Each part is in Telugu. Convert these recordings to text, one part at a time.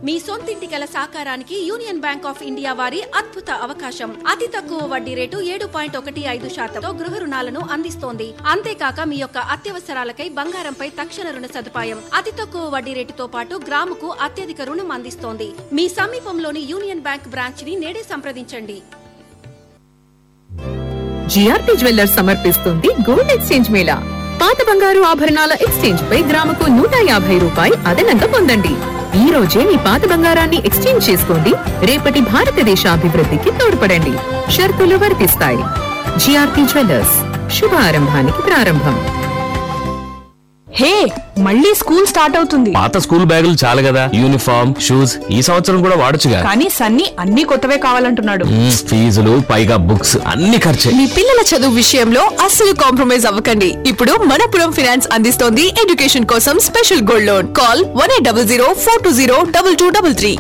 మీ సొంతింటి కల సాకారానికి యూనియన్ బ్యాంక్ ఆఫ్ ఇండియా వారి అద్భుత అవకాశం అతి తక్కువ వడ్డీ రేటు ఏడు పాయింట్ ఒకటి ఐదు శాతంతో గృహ రుణాలను అందిస్తోంది అంతేకాక మీ యొక్క అత్యవసరాలకై బంగారంపై తక్షణ రుణ సదుపాయం అతి తక్కువ వడ్డీ రేటుతో పాటు గ్రాముకు అత్యధిక రుణం అందిస్తోంది మీ సమీపంలోని యూనియన్ బ్యాంక్ బ్రాంచ్ ని నేడే సంప్రదించండి జిఆర్పి జ్యువెల్లర్స్ సమర్పిస్తుంది గోల్డ్ ఎక్స్చేంజ్ మేళా పాత బంగారు ఆభరణాల ఎక్స్చేంజ్ పై గ్రాముకు నూట యాభై రూపాయి అదనంగా పొందండి ఈ రోజే మీ పాత బంగారాన్ని ఎక్స్చేంజ్ చేసుకోండి రేపటి భారతదేశ అభివృద్ధికి తోడ్పడండి షరతులు వర్తిస్తాయి జిఆర్పి జ్యువెల్లర్స్ శుభారంభానికి ప్రారంభం హే మళ్ళీ స్కూల్ స్టార్ట్ అవుతుంది పాత స్కూల్ బ్యాగులు చాలు కదా యూనిఫామ్ షూస్ ఈ సంవత్సరం కూడా వాడొచ్చుగా కానీ సన్నీ అన్ని కొత్తవే కావాలంటున్నాడు మ్మ్, ఫీజులు పైగా బుక్స్ అన్ని ఖర్చే మీ పిల్లల చదువు విషయంలో అస్సలు కాంప్రమైజ్ అవ్వకండి ఇప్పుడు మనపురం ఫినాన్స్ అందిస్తోంది ఎడ్యుకేషన్ కోసం special gold loan call one eight double zero four two zero double two double three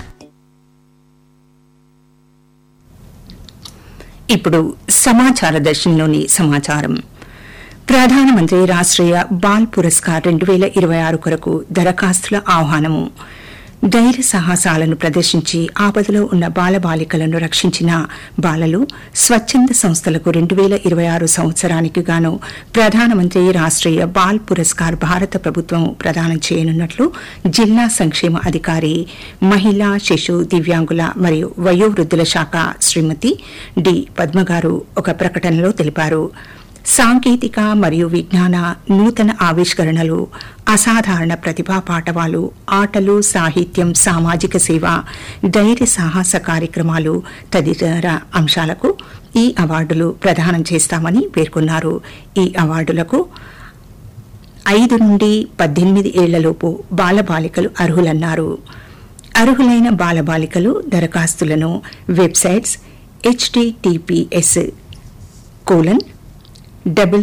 ఇప్పుడు సమాచార దర్శనంలోని సమాచారం ప్రధానమంత్రి రాష్ట్రీయ బాల్ పురస్కార్ రెండు వేల ఇరవై ఆరు కొరకు దరఖాస్తుల ఆహ్వానము ధైర్య సాహసాలను ప్రదర్శించి ఆపదలో ఉన్న బాలబాలికలను రక్షించిన బాలలు స్వచ్ఛంద సంస్థలకు రెండు వేల ఇరవై ఆరు సంవత్సరానికి గాను ప్రధానమంత్రి రాష్ట్రీయ బాల్ పురస్కార్ భారత ప్రభుత్వం ప్రదానం చేయనున్నట్లు జిల్లా సంక్షేమ అధికారి మహిళా శిశు దివ్యాంగుల మరియు వయోవృద్ధుల శాఖ శ్రీమతి డి పద్మగారు ఒక ప్రకటనలో తెలిపారు సాంకేతిక మరియు విజ్ఞాన నూతన ఆవిష్కరణలు అసాధారణ ప్రతిభా పాటవాలు ఆటలు సాహిత్యం సామాజిక సేవ ధైర్య సాహస కార్యక్రమాలు తదితర అంశాలకు ఈ అవార్డులు ప్రదానం చేస్తామని పేర్కొన్నారు ఈ అవార్డులకు ఐదు నుండి పద్దెనిమిది ఏళ్లలోపు బాలబాలికలు అర్హులన్నారు అర్హులైన బాలబాలికలు దరఖాస్తులను వెబ్సైట్స్ హెచ్టిటిపిఎస్ కోలన్ డబుల్